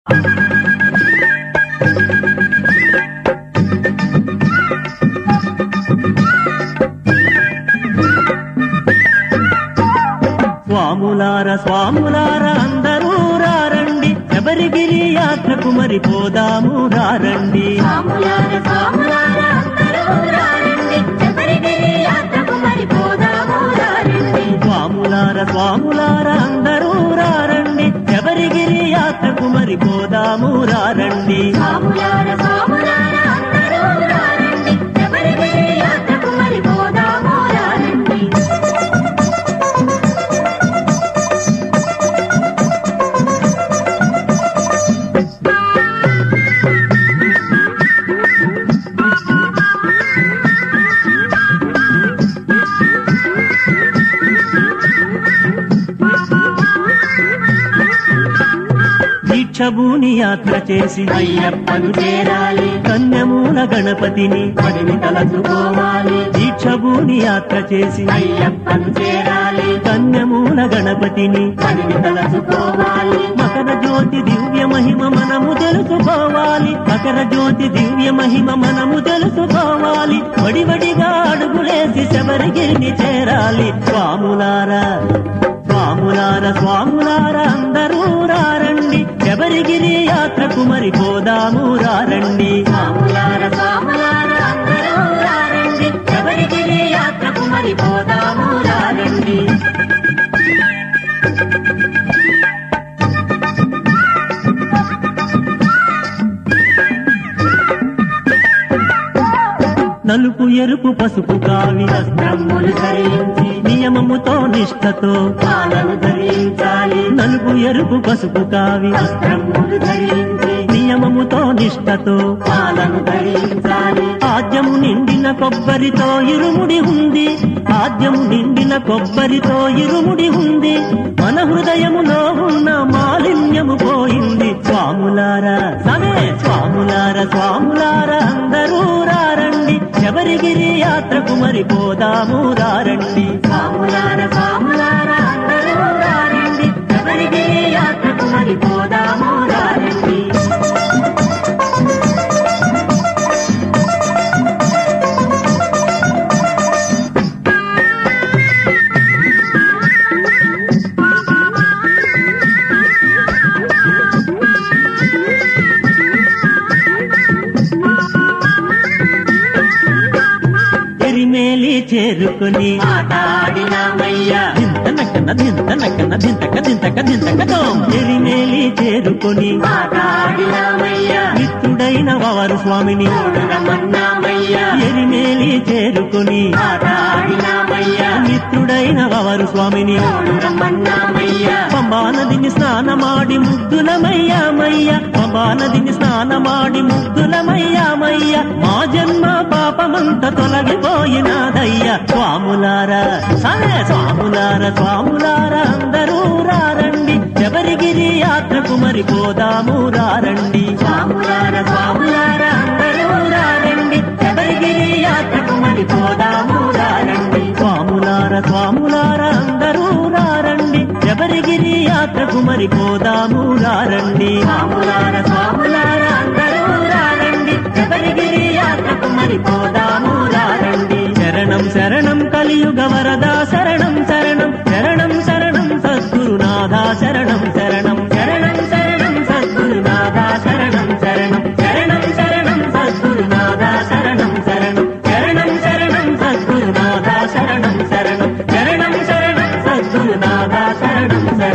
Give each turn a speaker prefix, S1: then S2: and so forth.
S1: స్వాములార స్వాములార అందరూ రారండి శబరిగిరి యాత్రకు మరి పోదాము రారండి
S2: స్వాములార స్వాములార అందరూ రారండి శబరిగిరి యాత్రకు మరి పోదాము రారండి
S1: స్వాములార స్వాములార అందరూ రారండి శబరిగిరి యాత్రకు మరి పోదాము రారండి
S2: స్వాములార స్వాములార అందరూ రారండి శబరిగిరి యాత్రకు మరి పోదాము రారండి
S1: దీక్షభూని యాత్ర చేసి
S2: అయ్యప్పను చేరాలి
S1: కన్యమూల గణపతిని
S2: పడిని తలచుకోవాలి
S1: దీక్షభూని యాత్ర చేసి
S2: అయ్యప్పను చేరాలి
S1: కన్యమూల గణపతిని
S2: పడిని తలచుకోవాలి
S1: మకర జ్యోతి దివ్య మహిమ మనము తెలుసుకోవాలి మకర జ్యోతి దివ్య మహిమ మనము తెలుసుకోవాలి వడివడిగా అడుగులేసి శబరిగిరిని చేరాలి స్వాములారా స్వాములార స్వాములార అందరూ రారండి శబరిగిరి యాత్రకు మరి పోదాము రారండి
S2: స్వాములార స్వాములార అందరూ రారండి శబరిగిరి యాత్రకు మరి పోదాము రారండి
S1: నలుపు ఎరుపు పసుపు కావి
S2: వస్త్రములు ధరించి
S1: నియమముతో నిష్ఠతో
S2: పాలను ధరించాలి
S1: నలుపు ఎరుపు పసుపు కావి
S2: వస్త్రములు ధరించి
S1: నియమముతో నిష్ఠతో
S2: పాలను ధరించాలి
S1: ఆద్యము నిండిన కొబ్బరితో ఇరుముడి ఉంది ఆద్యము నిండిన కొబ్బరితో ఇరుముడి ఉంది మన హృదయములో ఉన్న మాలిన్యము పోయింది స్వాములారా సమే స్వాములార స్వాములార అందరూ రారండి శబరిగిరి యాత్రకు మరి పోదాము రారండి
S2: స్వాములార స్వాములార అందరూ రారండి శబరిగిరి యాత్రకు మరి పోదాము రారండి
S1: ఎరిమేలి చేరుకొని
S2: మాట్లాడినామయ్యా
S1: దింత నక్కన దింత నక్కన దింతక దింతక దింతకతో ఎరిమేలి చేరుకొని
S2: మాట్లాడినామయ్యా
S1: మిత్రుడైన వారు స్వామిని
S2: రమన్నామయ్యా
S1: ఎరిమేలి చేరుకొని
S2: మాట్లాడినామయ్యా
S1: మిత్రుడైన వారు స్వామిని
S2: రమన్నామయ్యా
S1: పంబా నదిని స్నానమాడి ముగ్గులమయ్యామయ్య పంబా నదిని స్నానమాడి ముగ్గులమయ్యామయ్య మా జన్మ పాపమంత తొలగిపోయినాదయ్య స్వాములారా సరే స్వాములార స్వాములార అందరూ రారండి శబరిగిరి యాత్రకు మరి పోదాము రారండి
S2: స్వాములార స్వాములార అందరూ రారండి శబరిగిరి యాత్రకు మరి పోదాము రారండి
S1: స్వాములార స్వాములార అందరూ రారండి శబరిగిరి యాత్రకు మరి పోదాము రారండి
S2: స్వాములార స్వాములార అందరూ రారండి శబరిగిరి యాత్రకు మరి పోదాము రారండి
S1: శరణం శరణం కలియుగ వరదా శరణం శరణం శరణం శరణం సద్గురునాథ శరణం శరణం శరణం శరణం సద్గురునాథ శరణం శరణం శరణం శరణం సద్గురునాథ శరణం శరణం శరణం శరణం సద్గురునాథ శరణం శరణం శరణం శరణం సద్గురునాథ శరణం శరణం